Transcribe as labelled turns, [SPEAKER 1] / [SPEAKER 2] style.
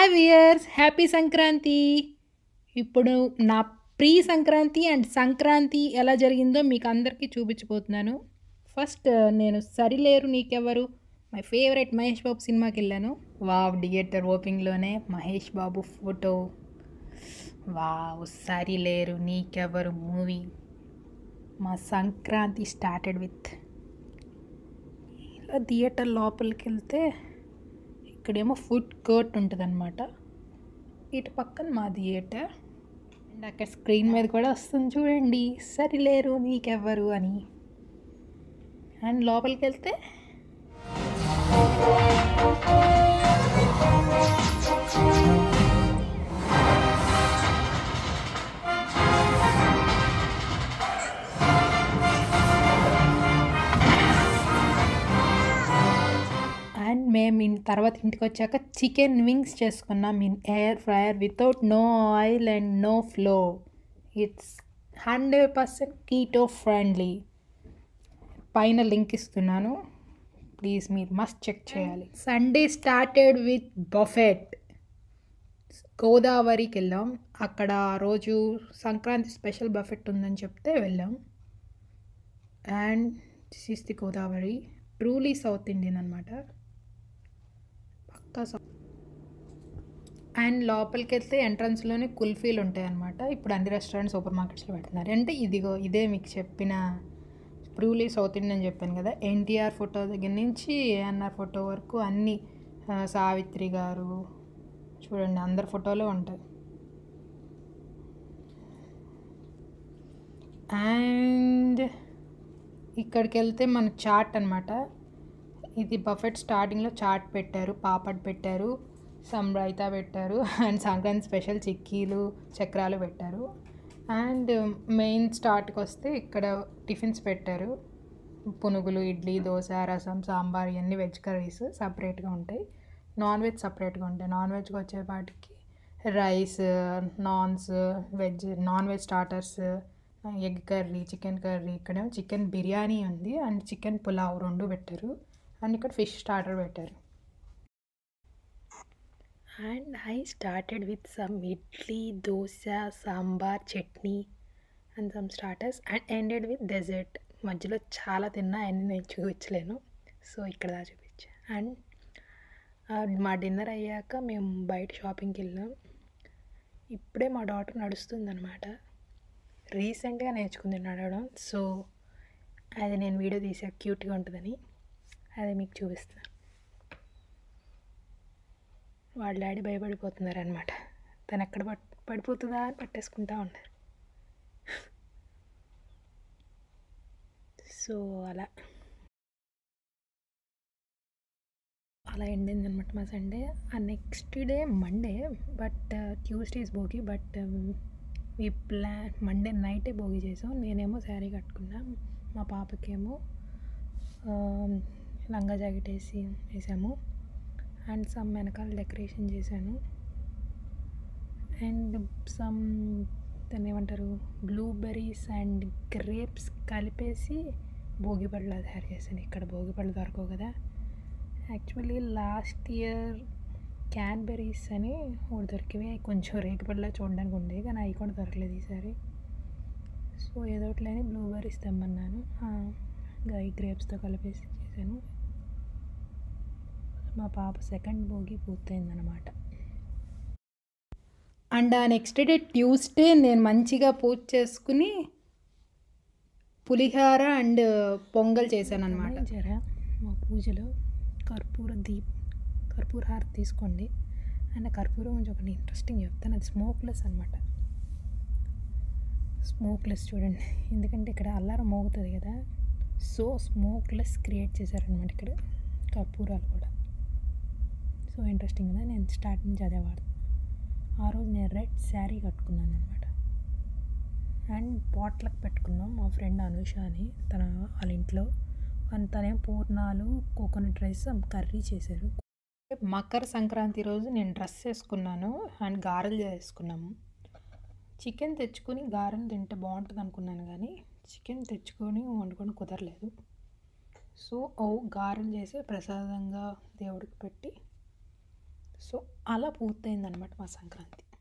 [SPEAKER 1] hi viewers happy Sankranti ఇప్పుడు నా pre Sankranti and Sankranti ఎలా జరిగిందో మీకు అందరికీ చూపించబోతున్నాను ఫస్ట్ నేను సరిలేరు నీకెవరు మై ఫేవరెట్ మహేష్ బాబు సినిమాకి వెళ్ళాను వావ్ థియేటర్ ఓపెనింగ్లోనే Mahesh Babu photo wow Sarileru Neekevvaru movie మా సంక్రాంతి స్టార్టెడ్ విత్ ఇలా థియేటర్ లోపలికి వెళ్తే ఇక్కడేమో ఫుడ్ కోర్ట్ ఉంటుంది అనమాట ఇటు పక్కన మా థియేటర్ అండ్ అక్కడ స్క్రీన్ మీద కూడా వస్తుంది చూడండి సరిలేరు నీకెవ్వరు అని అండ్ లోపలికి వెళ్తే అండ్ మేము ఇన్ తర్వాత ఇంటికి వచ్చాక చికెన్ వింగ్స్ చేసుకున్నాం in air fryer without no oil and no flow it's hundred percent keto friendly పైన లింక్ ఇస్తున్నాను ప్లీజ్ మీరు మస్ట్ చెక్ చేయాలి సండే స్టార్టెడ్ విత్ బఫెట్ గోదావరికి వెళ్ళాం అక్కడ ఆ రోజు సంక్రాంతి స్పెషల్ బఫెట్ ఉందని చెప్తే వెళ్ళాం and this is the Godavari truly South Indian అనమాట పక్కా సౌత్ అండ్ లోపలికి వెళ్తే ఎంట్రన్స్లోనే కుల్ఫీలు ఉంటాయి అనమాట ఇప్పుడు అన్ని రెస్టారెంట్ సూపర్ మార్కెట్స్లో పెడుతున్నారు అంటే ఇదిగో ఇదే మీకు చెప్పిన బ్రూలీ సౌత్ ఇండియన్ చెప్పాను కదా ఎన్టీఆర్ ఫోటో దగ్గర నుంచి ఏఎన్ఆర్ ఫోటో వరకు అన్నీ ఆ, సావిత్రి గారు చూడండి అందరి ఫోటోలు ఉంటాయి అండ్ ఇక్కడికి వెళ్తే మన చాట్ అనమాట ఇది బఫెట్ స్టార్టింగ్లో చాట్ పెట్టారు పాపడ్ పెట్టారు సమ్ రైతా పెట్టారు అండ్ సంక్రాంతి స్పెషల్ చిక్కీలు చక్రాలు పెట్టారు అండ్ మెయిన్ స్టార్ట్కి వస్తే ఇక్కడ టిఫిన్స్ పెట్టారు పునుగులు ఇడ్లీ దోశ రసం సాంబార్ ఇవన్నీ వెజ్ కర్రీస్ సపరేట్గా ఉంటాయి నాన్ వెజ్ సపరేట్గా ఉంటాయి నాన్ వెజ్కి వచ్చేపాటికి rice naans veg non veg starters egg curry chicken curry ఇక్కడ చికెన్ బిర్యానీ ఉంది అండ్ చికెన్ పులావ్ రెండు పెట్టారు అండ్ ఇక్కడ ఫిష్ స్టార్టర్ పెట్టారు and I started with some idli dosa sambar chutney and some starters and ended with dessert మధ్యలో చాలా తిన్నా అన్ని నేను చూపించలేను సో ఇక్కడ దా చూపించా అండ్ మా డిన్నర్ అయ్యాక మేము బయట షాపింగ్కి వెళ్ళాం ఇప్పుడే మా డాటర్ నడుస్తుందన్నమాట రీసెంట్గా నేర్చుకుంది నడవడం సో అది నేను వీడియో తీసా క్యూట్గా ఉంటుందని అది మీకు చూపిస్తున్నాను వాళ్ళ డాడీ భయపడిపోతున్నారు అనమాట తను ఎక్కడ పట్ పడిపోతుందా అని పట్టేసుకుంటా ఉన్నారు సో అలా అలా ఎండింది అనమాట మా సండే ఆ next day Monday but Tuesdays Bhogi but ఈ ప్లాన్ మండే నైటే భోగి చేసాం నేనేమో శారీ కట్టుకున్నా మా పాపకేమో ఆ, లంగా జాకెట్ వేసి వేసాము అండ్ సమ్ వెనకాల డెకరేషన్ చేశాను అండ్ సమ్ దాన్ని ఏమంటారు బ్లూబెర్రీస్ అండ్ గ్రేప్స్ కలిపేసి భోగిపళ్ళు తయారు చేశాను ఇక్కడ భోగిపళ్ళు దొరకవు కదా యాక్చువల్లీ లాస్ట్ ఇయర్ క్యాన్బెర్రీస్ అని ఒకటి దొరికివి అవి కొంచెం రేగిపళ్ళ చూడడానికి ఉండేవి కానీ అవి కూడా దొరకలేదు ఈసారి సో ఏదో ఒకటిలేని బ్లూబెర్రీస్ తెమ్మన్నాను ఆ, ఇంకా ఈ గ్రేప్స్తో కలిపేసి చేశాను మా పాప సెకండ్ భోగి పూర్తయిందనమాట అండ్ ఆ నెక్స్ట్ డే ట్యూస్డే నేను మంచిగా పూజ చేసుకుని పులిహార అండ్ పొంగల్ చేశాను అనమాట జరా మా పూజలో కర్పూర దీప్ కర్పూర హార తీసుకోండి అండ్ ఆ కర్పూరం గురించి ఒకటి ఇంట్రెస్టింగ్ చెప్తాను అది స్మోక్లెస్ అనమాట స్మోక్లెస్ చూడండి ఎందుకంటే ఇక్కడ అల్లారం మోగుతుంది కదా సో స్మోక్లెస్ క్రియేట్ చేశారనమాట ఇక్కడ కర్పూరాలు కూడా సో ఇంట్రెస్టింగ్ కదా నేను స్టార్ట్ నుంచి అదే వాడుతాను ఆ రోజు నేను రెడ్ శారీ కట్టుకున్నాను అనమాట అండ్ పాట్లకు పెట్టుకున్నాం మా ఫ్రెండ్ అనుష అని తన వాళ్ళ ఇంట్లో అండ్ తనేం పూర్ణాలు కోకోనట్ రైస్ కర్రీ చేశారు మకర సంక్రాంతి రోజు నేను డ్రెస్ వేసుకున్నాను అండ్ గారెలు చేసుకున్నాము చికెన్ తెచ్చుకొని గారెలు తింటే బాగుంటుంది అనుకున్నాను కానీ చికెన్ తెచ్చుకొని వండుకొని కుదరలేదు సో ఓ గారెలు చేసి ప్రసాదంగా దేవుడికి పెట్టి సో అలా పూర్తయిందనమాట మా సంక్రాంతి